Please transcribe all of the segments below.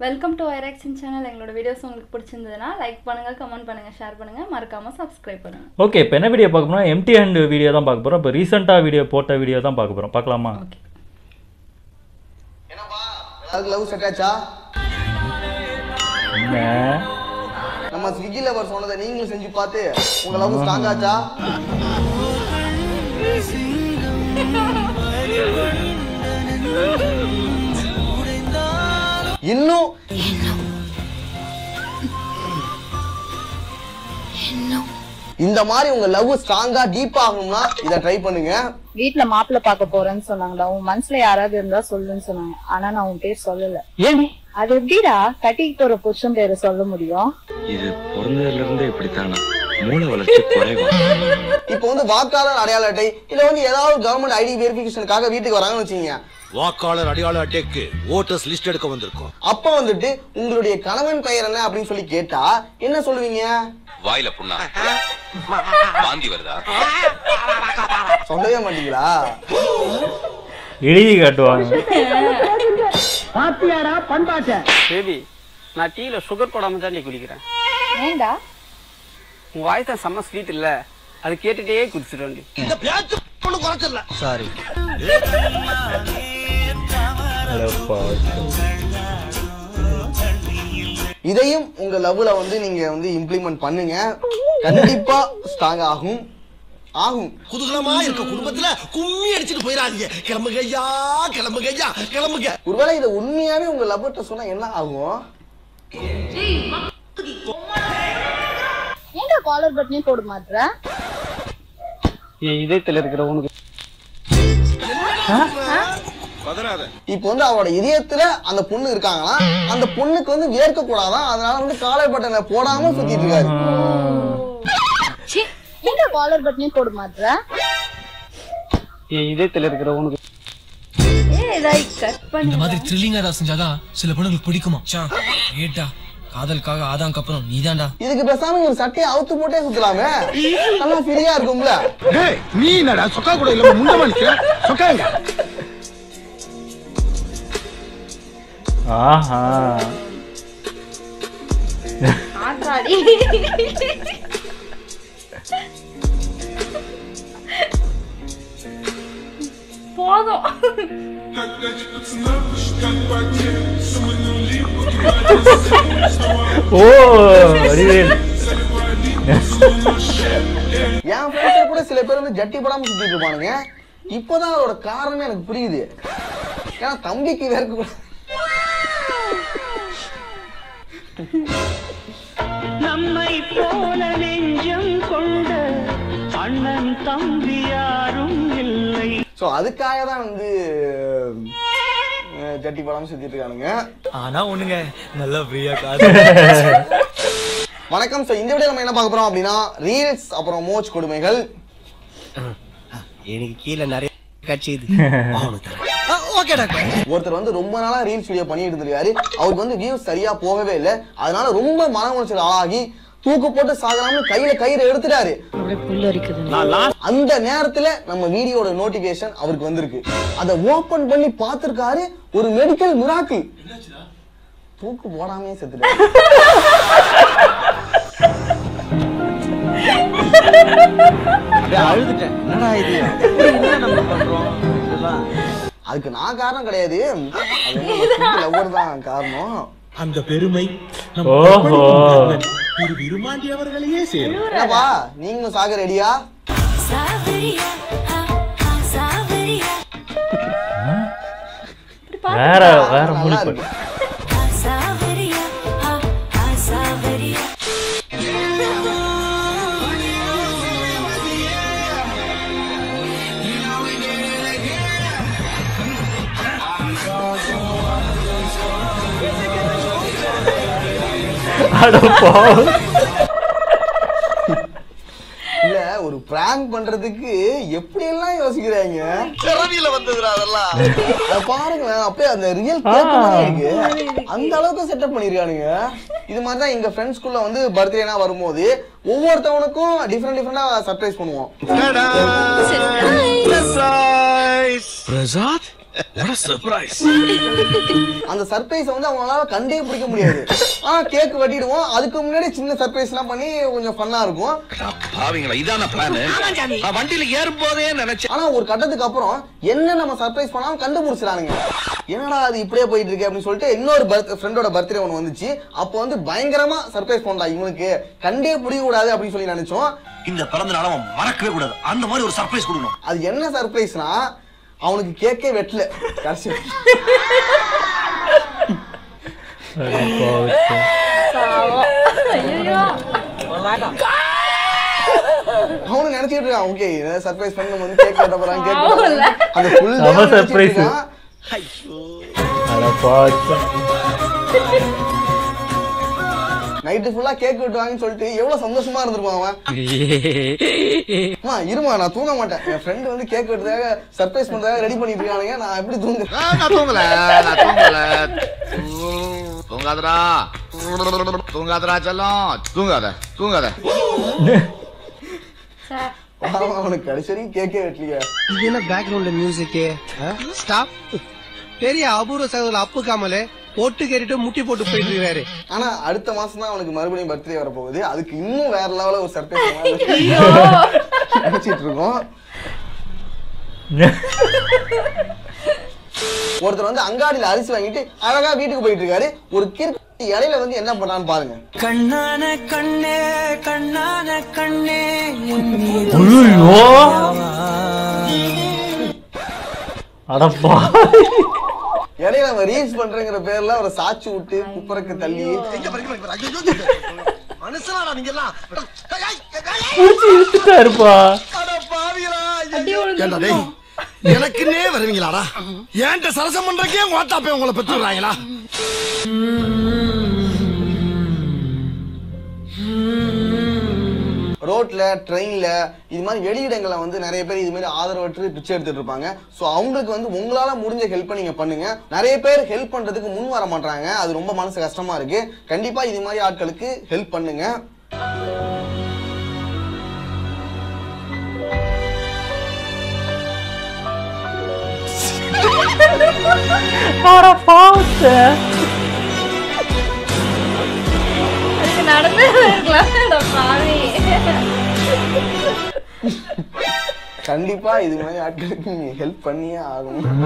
Welcome to ஐராக்ஷன் channel எங்களோட videos உங்களுக்கு பிடிச்சிருந்ததுன்னா லைக் பண்ணுங்க கமெண்ட் பண்ணுங்க ஷேர் பண்ணுங்க மறக்காம சப்ஸ்கிரைப் பண்ணுங்க ஓகே இப்போ என்ன வீடியோ பார்க்க போறோம் எம்டி ஹேண்ட் வீடியோ தான் பார்க்க போகிறோம் இப்போ ரீசெண்டாக வீடியோ போட்ட வீடியோ தான் பார்க்க போகிறோம் பார்க்கலாமா ஓகே அதுக்கு லவ் செட் ஆச்சா என்ன நம்ம ஸ்விக்கி லவர் சொன்னதை நீங்களும் செஞ்சு பார்த்து உங்க லவ் ஸ்ட்ராங் ஆச்சா இன்னும் இந்த மாதிரி உங்க லவ் ஸ்ட்ராங்கா டீப் ஆகணும்னா இதை ட்ரை பண்ணுங்க வீட்ல மாப்பிள்ளை பார்க்க போறேன்னு சொன்னாங்கடா உன் மனசுல யாராவது இருந்தா சொல்லுன்னு சொன்னாங்க ஆனா நான் உன் பேர் சொல்லல ஏன் அது எப்படிடா கட்டிக்கு போற புருஷன் பேரை சொல்ல முடியும் இது பிறந்ததுல இருந்தே இப்படித்தானா மூளை வளர்ச்சி குறைவா இப்போ வந்து வாக்காளர் அடையாள அட்டை இல்ல வந்து ஏதாவது கவர்மெண்ட் ஐடி வெரிஃபிகேஷனுக்காக வீட்டுக்கு வராங்கன்னு வச்சுக்கீங்க வாக்காளர் அடையாள அட்டைக்கு ஓட்டர்ஸ் லிஸ்ட் எடுக்க வந்திருக்கோம் அப்ப வந்துட்டு உங்களுடைய கணவன் பெயர் என்ன அப்படின்னு சொல்லி கேட்டா என்ன சொல்லுவீங்க வாயில புண்ணா வாந்தி வருதா சொல்லவே மாட்டீங்களா எழுதி காட்டுவாங்க பாத்தியாரா பண்பாட்ட பேபி நான் டீல சுகர் போடாம தான் நீ குடிக்கிறேன் ஏண்டா உன் வாய் தான் செம்ம ஸ்வீட் இல்ல அது கேட்டுட்டே குடிச்சிடும் நீ இந்த பேச்சு ஒண்ணு குறைச்சிடல சாரி அடப்பா. இதையும் உங்க லவ்ல வந்து நீங்க வந்து இம்ப்ளிமெண்ட் பண்ணுங்க கண்டிப்பா ஸ்ட்ராங் ஆகும் ஆகும் குதூகலமா இருக்க குடும்பத்துல கும்மி அடிச்சிட்டு போயிடாதீங்க கிளம்புங்க ஐயா கிளம்புங்க ஐயா கிளம்புங்க ஒருவேளை இதை உண்மையாவே உங்க லவ்ட்ட சொன்னா என்ன ஆகும் ஏண்டா காலர் பட்டனே போட மாட்ற என் இதயத்துல இருக்கிற உனக்கு இப்போ வந்து அவரோட இதயத்துல அந்த பொண்ணு இருக்காங்களா அந்த பொண்ணுக்கு வந்து வேர்க்க கூடாதான் அதனால வந்து காலர் பட்டனை போடாம சுத்திட்டு இருக்காரு ஏண்டா காலர் பட்டனே போட மாட்ற என் இதயத்துல இருக்கிற உனக்கு ஏ இதாய் கட் பண்ணி இந்த மாதிரி த்ரில்லிங்கா ஏதாவது செஞ்சாதான் சில பொண்ணுங்களுக்கு பிடிக்குமா ஏட்டா காதலுக்காக ஆதாங்க அப்புறம் நீதான்டா இதுக்கு பேசாம ஒரு சட்டையை அவுத்து போட்டே சுத்தலாமே நல்லா ஃப்ரீயா இருக்கும்ல நீ என்னடா சொக்கா கூட இல்ல முண்டமா நிக்கிற சொக்காங்க ஆஹா ஆத்தாடி போதும் ஓ வடிவேல் என் ஃப்ரெண்ட்ஸ் கூட சில பேர் வந்து ஜட்டி போடாம சுத்திட்டு இருப்பானுங்க இப்போதான் அதோட காரணமே எனக்கு புரியுது ஏன்னா தம்பிக்கு வேர்க்க கூட நம்மை போல நெஞ்சம் கொண்ட அண்ணன் தம்பி யாரும் இல்லை ஸோ அதுக்காக தான் வந்து அஹ், ஜட்டி போடாம சுத்திட்டு இருக்கானுங்க ஆனா ஒண்ணுங்க நல்லா ஃப்ரீயா காது வணக்கம் ஸோ இந்த வீடியோ நம்ம என்ன பார்க்க போறோம் அப்படின்னா ரீல்ஸ் அப்புறம் மோச் கொடுமைகள் எனக்கு கீழே நிறைய கட்சி இது ஒருத்தர் வந்து ரொம்ப நாளா ரீல்ஸ் வீடியோ பண்ணிட்டு இருந்திருக்காரு அவருக்கு வந்து வியூஸ் சரியா போகவே இல்லை அதனால ரொம்ப மன உளைச்சல் ஆளாகி தூக்கு போட்டு சாகலாம்னு கையில கயிறை எடுத்துட்டாரு அந்த நேரத்துல நம்ம வீடியோட நோட்டிபிகேஷன் அவருக்கு வந்திருக்கு அதை ஓபன் பண்ணி பார்த்திருக்காரு ஒரு மெடிக்கல் மிராக்கிள் தூக்கு போடாமே செத்துட்டாரு அழுதுட்டேன் என்னடா இது என்ன நம்ம பண்றோம் இதெல்லாம் அதுக்கு நான் காரணம் கிடையாது அது லவ்வர் தான் காரணம் அந்த பெருமை ஓஹோ திரு விருமாண்டி அவர்களையே சேரும் என்னப்பா நீங்களும் சாக ரெடியா வேற வேற நல்லா மொழி இருக்கு. அடப்பா இல்ல ஒரு பிராங்க் பண்றதுக்கு எப்படி எல்லாம் யோசிக்கிறாங்க திறமையில வந்ததுடா அதெல்லாம் அத பாருங்களேன் அப்பயே அந்த ரியல் கேக் மாதிரி இருக்கு அந்த அளவுக்கு செட்டப் பண்ணிருக்கானுங்க இது மாதிரி தான் எங்க ஃப்ரெண்ட்ஸ்குள்ள வந்து பர்த்டேனா வரும்போது ஒவ்வொருத்தவனுக்கும் டிஃப்ரெண்ட் டிஃப்ரெண்டா சர்ப்ரைஸ் பண்ணுவோம் பிரசாத் அந்த சர்ப்ரைஸ் வந்து அவங்களால கண்டே பிடிக்க முடியாது ஆ கேக் வெட்டிடுவோம் அதுக்கு முன்னாடி சின்ன சர்ப்ரைஸ் எல்லாம் பண்ணி கொஞ்சம் ஃபன்னா இருக்கும் பாவீங்களா இதான பிளான் வண்டியில ஏறும் போதே நினைச்சேன் ஆனா ஒரு கட்டத்துக்கு அப்புறம் என்ன நம்ம சர்ப்ரைஸ் பண்ணாலும் கண்டுபிடிச்சிடானுங்க என்னடா அது இப்படியே போயிட்டு இருக்கு அப்படின்னு சொல்லிட்டு இன்னொரு பர்த் ஃப்ரெண்டோட பர்த்டே ஒன்று வந்துச்சு அப்போ வந்து பயங்கரமா சர்ப்ரைஸ் பண்ணா இவனுக்கு கண்டே பிடிக்க கூடாது அப்படின்னு சொல்லி நினைச்சோம் இந்த பிறந்த நாள அவன் மறக்கவே கூடாது அந்த மாதிரி ஒரு சர்ப்ரைஸ் கொடுக்கணும் அது என்ன சர்ப்ரைஸ்னா அவனுக்கு கேக்கே வெட்டல கடைசி ஐயோ அவனு நினைச்சிட்டு இருக்கான் ஓகே சர்ப்ரைஸ் பண்ணி நம்ம வந்து கேக் வெட்ட போறான் கேக் வெட்ட ஆமால்ல. போறான். அந்த ஃபுல் செம surprise. அட பாச்சா நைட்டு ஃபுல்லா கேக் வெட்டுவாங்கன்னு சொல்லிட்டு எவ்வளவு சந்தோஷமா இருந்திருப்பான் அவன் அம்மா இருமா நான் தூங்க மாட்டேன் என் ஃப்ரெண்ட் வந்து கேக் வெட்டுறதுக்காக சர்ப்ரைஸ் பண்றதுக்காக ரெடி பண்ணிட்டு இருக்கானுங்க நான் எப்படி தூங்க நான் தூங்கல நான் தூங்கல தூங்காதடா தூங்காதடா செல்லம் தூங்காத தூங்காத சார் பாவம், அவனுக்கு கடைசி வரைக்கும் கேக்கே வெட்டலையே இது என்ன பேக்ரவுண்ட்ல மியூசிக் ஸ்டாப் பெரிய அபூர்வ சகோதரர் அப்பு காமலே போட்டு கேட்டுட்டு முட்டி போட்டு போயிட்டு இருக்காரு ஆனா அடுத்த மாசம் தான் அவனுக்கு மறுபடியும் பர்த்டே வர போகுது அதுக்கு இன்னும் வேற லெவல ஒரு சர்ப்ரைஸ் நினைச்சிட்டு இருக்கோம் ஒருத்தர் வந்து அங்காடியில அரிசி வாங்கிட்டு அழகா வீட்டுக்கு போயிட்டு இருக்காரு ஒரு கிறுக்கு இலையில வந்து என்ன பண்ணான்னு பாருங்க கண்ணான கண்ணே கண்ணான கண்ணே ஐயோ அடப்பா இடையில அவன் ரீல்ஸ் பண்றேங்கிற பேர்ல அவரை சாச்சு விட்டு குப்பரக்கு தள்ளி மனுஷனாடா நீங்க எல்லாம் புடிச்சு இழுத்துட்டாருப்பா அடி ஏண்டா டேய் விழுந்துருக்கும் எனக்குன்னே வருவீங்களாடா ஏன்ட்ட சரசம் பண்றக்கே ஓட்டாப்பே உங்களை பெற்றுறாங்களா ரோட்ல ட்ரெயின்ல இது மாதிரி வெளியிடங்கள்ல வந்து நிறைய பேர் இது மாதிரி ஆதரவற்று பிச்சை எடுத்துட்டு இருப்பாங்க ஸோ அவங்களுக்கு வந்து உங்களால முடிஞ்ச ஹெல்ப்பை நீங்க பண்ணுங்க நிறைய பேர் ஹெல்ப் பண்றதுக்கு முன் வர மாட்டாங்க அது ரொம்ப மனசு கஷ்டமா இருக்கு கண்டிப்பா இது மாதிரி ஆட்களுக்கு ஹெல்ப் பண்ணுங்க அட பாவத்தை அதுக்கு நடந்து இருக்கலாம் அட பாவி கண்டிப்பா இது மாதிரி ஆட்களுக்கு நீங்க ஹெல்ப் பண்ணியே ஆகணும்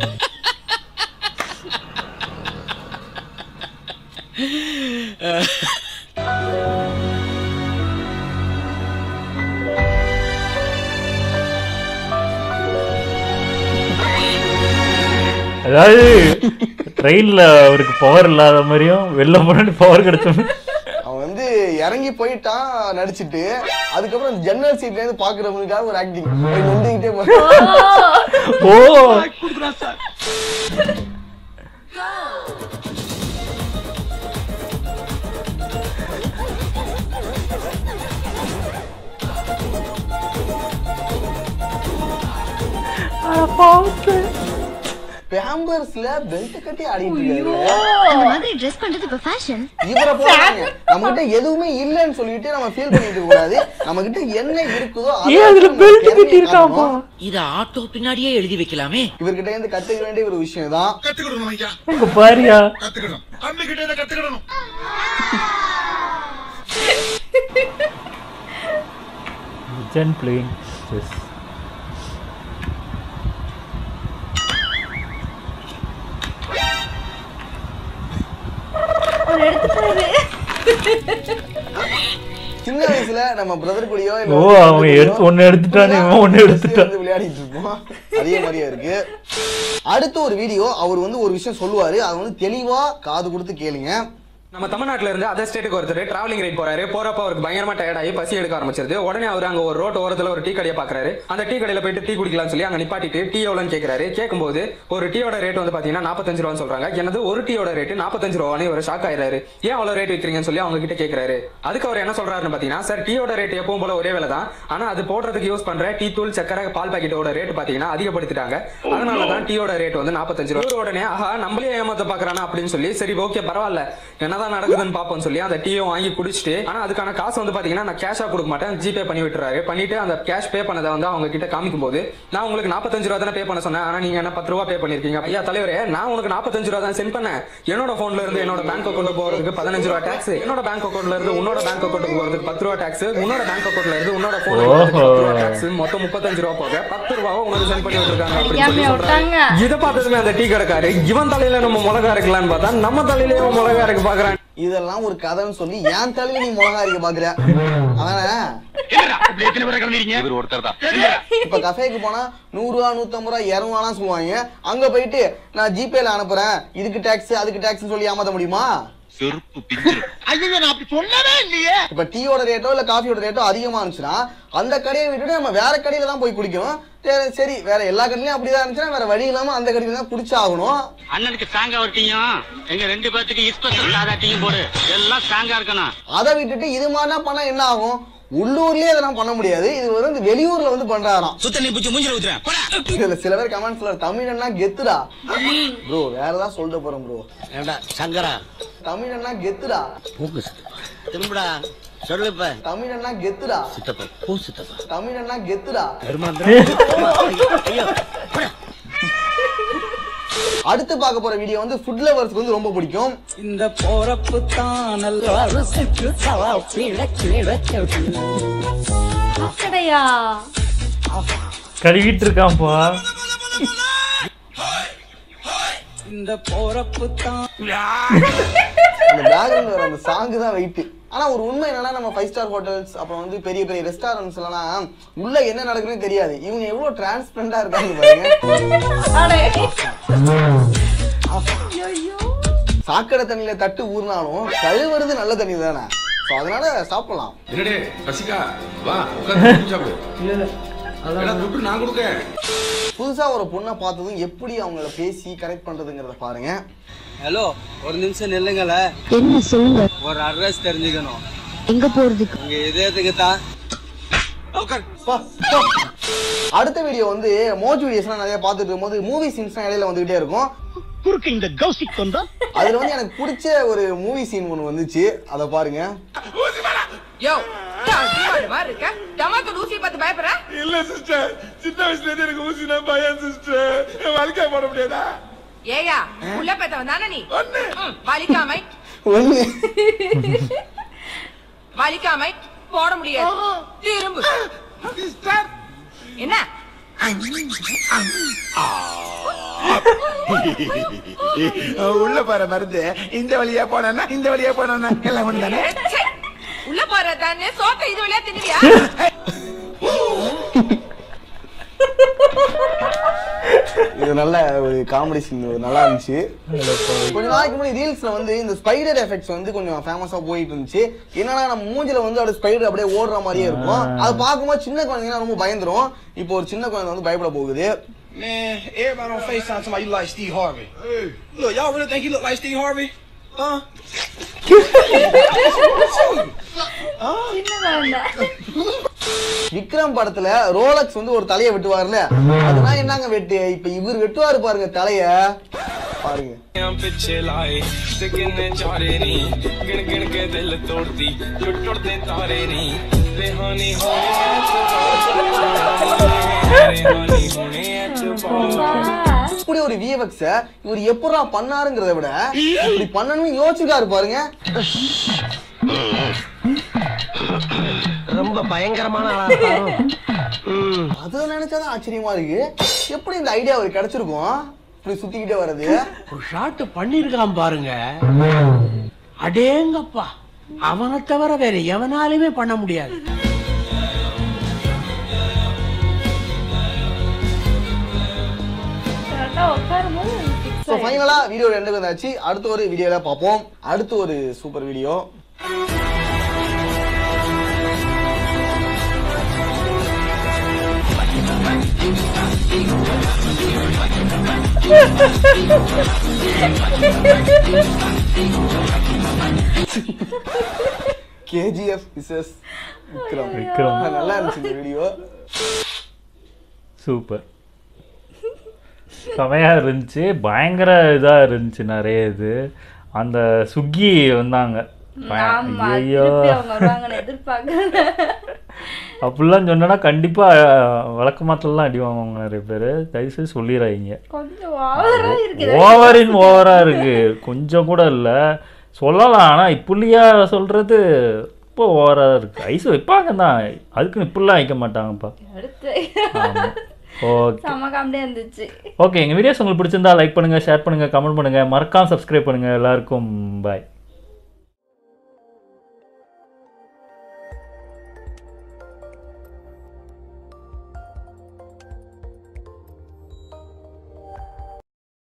அதாவது ட்ரெயின்ல அவருக்கு பவர் இல்லாத மாதிரியும் வெளில முன்னாடி பவர் கிடைச்ச மாதிரி. அவன் வந்து இறங்கி போயிட்டான் நடிச்சிட்டு அதுக்கப்புறம் ஜன்னல் சீட்ல இருந்து பாக்குறவங்களுக்காக ஒரு ஆக்டிங் நொண்டிக்கிட்டே போறான் ஓ அட பாவத்தை பேம்பர்ஸ்ல பெல்ட் கட்டி ஆடிட்டு இருக்காரு இந்த மாதிரி ட்ரெஸ் பண்றது இப்ப ஃபேஷன் இவரை போறாங்க நம்ம கிட்ட எதுவுமே இல்லைன்னு சொல்லிட்டு நம்ம ஃபீல் பண்ணிட்டு இருக்க கூடாது நம்ம கிட்ட என்ன இருக்குதோ அதை ஏன் அதுல நம்ம பெல்ட் திறமையை கட்டி இருக்காப்பா காட்டணும். இத ஆட்டோ பின்னாடியே எழுதி வைக்கலாமே இவர்கிட்ட இருந்து கத்துக்க வேண்டிய ஒரு விஷயம் தான் கத்துக்கிடணும் ஐயா உங்க பாரியா கத்துக்கணும் அம்மி கிட்ட இதை கத்துக்கிடணும் விஜன் பிளேயிங் செஸ் அவர் எடுத்துட்டாரு சின்ன வயசுல நம்ம பிரதர் கூடயோ இல்ல ஓ, ஒரு friend அவன் கூடயோ எடுத்து- ஒண்ணு எடுத்துட்டானே, இவன் ஒண்ணு சேர்ந்து எடுத்துட்டான். வந்து விளையாடிட்டு இருப்போம் அதே மாதிரியே இருக்கு அடுத்த ஒரு வீடியோ அவர் வந்து ஒரு விஷயம் சொல்லுவாரு அதை வந்து தெளிவா காது கொடுத்து கேளுங்க நம்ம தமிழ்நாட்டுல இருந்து அதர் ஸ்டேட்டுக்கு ஒருத்தர் டிராவலிங் ரைட் போறாரு போறப்ப அவருக்கு பயங்கரமா டயர்ட் ஆகி பசி எடுக்க ஆரம்பிச்சிருது உடனே அவர் அங்க ஒரு ரோட் ஓரத்துல ஒரு டீ கடையை பாக்குறாரு அந்த டீ கடையில போயிட்டு டீ குடிக்கலாம்னு சொல்லி அங்க நிப்பாட்டிட்டு டீ எவ்வளோன்னு கேக்குறாரு கேட்கும்போது ஒரு டீயோட ரேட் வந்து பாத்தீங்கன்னா நாற்பத்தஞ்சு ரூபான்னு சொல்றாங்க எனது ஒரு டீயோட ரேட் நாற்பத்தஞ்சு ரூபான்னு ஒரு ஷாக் ஆயிராரு ஏன் அவ்வளவு ரேட் விற்கிறீங்கன்னு சொல்லி அவங்க கிட்ட கேக்குறாரு அதுக்கு அவர் என்ன சொல்றாருன்னு பாத்தீங்கன்னா சார் டீயோட ரேட் எப்பவும் போல ஒரே விலை தான் ஆனா அது போடுறதுக்கு யூஸ் பண்ற டீ தூள் சக்கரை பால் பாக்கெட்டோட ரேட் பாத்தீங்கன்னா அதிகப்படுத்திட்டாங்க அதனால தான் டீயோட ரேட் வந்து நாற்பத்தஞ்சு ரூபா இவர் உடனே ஆஹா நம்மளே ஏமாத்த பாக்குறானா அப்படின்னு சொல்லி சரி ஓகே பரவாயில்ல என்னதான் என்னதான் நடக்குதுன்னு பாப்போம்னு சொல்லி அந்த டீயும் வாங்கி குடிச்சிட்டு ஆனா அதுக்கான காசு வந்து பாத்தீங்கன்னா நான் கேஷா கொடுக்க மாட்டேன் ஜிபே பண்ணி விட்டுறாரு பண்ணிட்டு அந்த கேஷ் பே பண்ணதை வந்து அவங்க கிட்ட காமிக்கும் போது நான் உங்களுக்கு நாற்பத்தஞ்சு ரூபா தானே பே பண்ண சொன்னேன் ஆனா நீங்க என்ன பத்து ரூபா பே பண்ணிருக்கீங்க ஐயா தலைவரே நான் உனக்கு நாற்பத்தஞ்சு ரூபா தான் சென்ட் பண்ணேன் என்னோட போன்ல இருந்து என்னோட பேங்க் அக்கௌண்ட் போறதுக்கு பதினஞ்சு ரூபா டாக்ஸ் என்னோட பேங்க் அக்கௌண்ட்ல இருந்து உன்னோட பேங்க் அக்கௌண்ட்டுக்கு போறதுக்கு பத்து ரூபா டாக்ஸ் உன்னோட பேங்க் அக்கௌண்ட்ல இருந்து உன்னோட போன் ஓஹோ. டாக்ஸ் மொத்தம் முப்பத்தஞ்சு ரூபா போக பத்து ரூபாவை உனக்கு சென்ட் பண்ணி விட்டுருக்காங்க அப்படின்னு சொல்லி அடிக்காமையா சொல்றாரு. விட்டாங்க. இதை பார்த்ததுமே அந்த டீ கடைக்காரு இவன் தலையில நம்ம மிளகா இருக்கலாம்னு பார்த்தா நம்ம தலையில இவன் மிளகா இருக்கு பாக்குறான் இதெல்லாம் ஒரு கதைன்னு சொல்லி என் தலையில நீ மிளகா அரிக்க பாக்குற அதானே இவர் ஒருத்தர் தான் இப்ப கஃபேக்கு போனா நூறு ரூபா நூத்தம்பது ரூபா இருநூறுவாலாம் சொல்லுவாங்க அங்க போயிட்டு நான் ஜிபேல அனுப்புறேன் இதுக்கு டாக்ஸ் அதுக்கு டாக்ஸ் சொல்லி ஏமாத்த முடியுமா செருப்பு பிஞ்சிரும் ஐயோ நான் அப்படி சொல்லவே இல்லையே இப்ப டீயோட ரேட்டோ இல்ல காஃபியோட ரேட்டோ அதிகமா இருந்துச்சுன்னா அந்த கடையை விட்டுட்டு நம்ம வேற கடையில தான் போய் குடிக்கணும் சரி, சரி வேற எல்லா கடையிலயும் அப்படிதான் இருந்துச்சுன்னா வேற வழி இல்லாம அந்த கடையில தான் குடிச்சாகணும் அண்ணனுக்கு ஸ்ட்ராங்கா ஒரு டீயும் எங்க ரெண்டு பேர்த்துக்கு ஸ்பெஷல் சாதா டீயும் போடு எல்லாம் ஸ்ட்ராங்கா இருக்கணும் அதை விட்டுட்டு இது மாதிரிலாம் பண்ணா என்ன ஆகும் உள்ளூர்லயே இதெல்லாம் பண்ண முடியாது இது வந்து வெளியூர்ல வந்து பண்றாராம் சுத்த நீ பிடிச்சி மூஞ்சில ஊத்துறேன் இதுல சில பேர் கமெண்ட்ஸ்ல தமிழன்னா கெத்துடா ப்ரோ வேற ஏதாவது சொல்லிட்டு போறோம் ப்ரோ ஏண்டா சங்கரா தமிழன்னா கெத்துடா போக்கு சித்தப்பா திரும்புடா சொல்லு இப்ப தமிழன்னா கெத்துடா சித்தப்பா போ சித்தப்பா தமிழன்னா கெத்துடா ஐயோ அடுத்து பார்க்க போற வீடியோ வந்து ஃபுட் லவர்ஸ்க்கு வந்து ரொம்ப பிடிக்கும் இந்த போறப்பு தான் நல்லா அக்கடையா கழுவிட்டு இருக்கான்ப்பா இந்த போறப்பு தான் அந்த பேக்ரவுண்ட் வர அந்த சாங் தான் வெயிட் ஆனா ஒரு உண்மை என்னன்னா நம்ம ஃபைவ் ஸ்டார் ஹோட்டல்ஸ் அப்புறம் வந்து பெரிய பெரிய ரெஸ்டாரண்ட்ஸ் எல்லாம் உள்ள என்ன நடக்குதுன்னு தெரியாது இவங்க எவ்வளவு டிரான்ஸ்பரண்டா இருக்காங்க பாருங்க சாக்கடை தண்ணியில தட்டு ஊர்னாலும் கழுவுறது நல்ல தண்ணி தானே ஸோ அதனால சாப்பிடலாம் என்னடே ரசிகா வா உட்கார்ந்து சாப்பிடு ஏடா, துட்டு நான் கொடுக்க புதுசா ஒரு பொண்ணை பார்த்ததும் எப்படி அவங்கள பேசி கரெக்ட் பண்றதுங்கிறத பாருங்க ஹலோ ஒரு நிமிஷம் நில்லுங்கள என்ன சொல்லுங்க ஒரு அட்ரஸ் தெரிஞ்சுக்கணும் எங்க போறதுக்கு உங்க இதயத்துக்கு தான் பா, பா. அடுத்த வீடியோ வந்து மோஜ் வீடியோஸ்லாம் நிறைய பார்த்துட்டு இருக்கும்போது மூவி சீன்ஸ்லாம் இடையில வந்துகிட்டே இருக்கும் குறுக்கு இந்த கௌசிக் கொண்டா அதுல வந்து எனக்கு பிடிச்ச ஒரு மூவி சீன் ஒன்று வந்துச்சு அதை பாருங்க யோ மாதிரி இருக்க டமாக்கு ஊசி பார்த்து பயப்படுற இல்ல சிஸ்டர் சின்ன வயசுல இருந்து எனக்கு ஊசினா பயம் சிஸ்டர் வாழ்க்கை போட முடியாதா ஏயா உள்ள பெத்தவன் தானே நீ ம், வலிக்காமை ஒண்ணு வலிக்காமை போட முடியாது திரும்பு என்ன உள்ள போற மருந்து இந்த வழியா போனா இந்த வழியா போனா எல்லாம் ஒண்ணுதானே ச்சே, உள்ள போற தானே சோத்த இது வழியா தின்னுவியா இது நல்ல ஒரு காமெடி சீன் நல்லா இருந்துச்சு கொஞ்ச நாளைக்கு முன்னாடி ரீல்ஸ்ல வந்து இந்த ஸ்பைடர் எஃபெக்ட்ஸ் வந்து கொஞ்சம் ஃபேமஸா போயிட்டு இருந்துச்சு என்னன்னா நம்ம மூஞ்சில வந்து அப்படியே ஸ்பைடர் அப்படியே ஓடுற மாதிரியே இருக்கும் அதை பார்க்கும்போது சின்ன குழந்தைங்க ரொம்ப பயந்துரும் இப்போ ஒரு சின்ன குழந்தை வந்து பயப்பட போகுது Man, everybody on FaceTime talking about you like Steve Harvey. Look, y'all really think he look like Steve Harvey? Huh? Vikram படத்துல ரோலக்ஸ் வந்து ஒரு தலையை வெட்டுவார்ல அதெல்லாம் என்னங்க வெட்டு இப்ப இவர் வெட்டுவாரு பாருங்க தலைய பாருங்க ਪਿੱਛੇ ਲਾਏ ਤੇ ਕਿੰਨੇ ਚਾਰੇ ਨੀ ਗਿਣ ਗਿਣ ਕੇ ਦਿਲ ਤੋੜਦੀ ਟੁੱਟ ਟੁੱਟਦੇ ਤਾਰੇ ਨੀ ਰਿਹਾਨੀ ਹੋਣੇ ਰਿਹਾਨੀ ਹੋਣੇ ਐਤਵਾਰ இப்படி ஒரு விஎஃப்எக்ஸ இவர் எப்படா பண்ணாருங்கிறத விட இப்படி பண்ணணும்னு யோசிச்சுட்டாரு பாருங்க ரொம்ப பயங்கரமான ஆளா இருப்பாரோ? அதை நினைச்சாதான் ஆச்சரியமா இருக்கு எப்படி இந்த ஐடியா அவருக்கு கிடைச்சிருக்கும் இப்படி சுத்திக்கிட்டே வர்றது ஒரு ஷாட் பண்ணிருக்கான் பாருங்க அடேங்கப்பா அவனை தவிர வேற எவனாலுமே பண்ண முடியாது கரெக்டா உட்காரும்போது ஸோ ஃபைனலா வீடியோ ரெண்டு வந்தாச்சு அடுத்த ஒரு வீடியோல பார்ப்போம் அடுத்து ஒரு super video KGF versus Vikram Vikram. நல்லா இருந்துச்சு இந்த வீடியோ சூப்பர் செமையா இருந்துச்சு பயங்கர இதா இருந்துச்சு நிறைய இது அந்த சுக்கி வந்தாங்க ஆமா ஐயோ திருப்பி அவங்க வருவாங்கன்னு எதிர்பார்க்கல அப்படிலாம் சொன்னா கண்டிப்பா வழக்கமாத்தலாம் அடி வாங்குவாங்க நிறைய பேர் தயவுசெய்து சொல்லிடுறாங்க கொஞ்சம் ஓவரா இருக்குது ஓவரின் ஓவரா இருக்கு கொஞ்சம் கூட இல்ல சொல்லலாம் ஆனா இப்படியா சொல்றது இப்போ ஓவரா இருக்கு ஐஸ் வைப்பாங்க தான் அதுக்குன்னு இப்படிலாம் வைக்க மாட்டாங்கப்பா அடுத்து ஓகே செம காமெடியா இருந்துச்சு ஓகே எங்கள் வீடியோஸ் உங்களுக்கு பிடிச்சிருந்தா லைக் பண்ணுங்கள் ஷேர் பண்ணுங்கள் கமெண்ட் பண்ணுங்கள் மறக்காம சப்ஸ்கிரைப் பண்ணுங்கள் எல்லாருக்கும் பாய்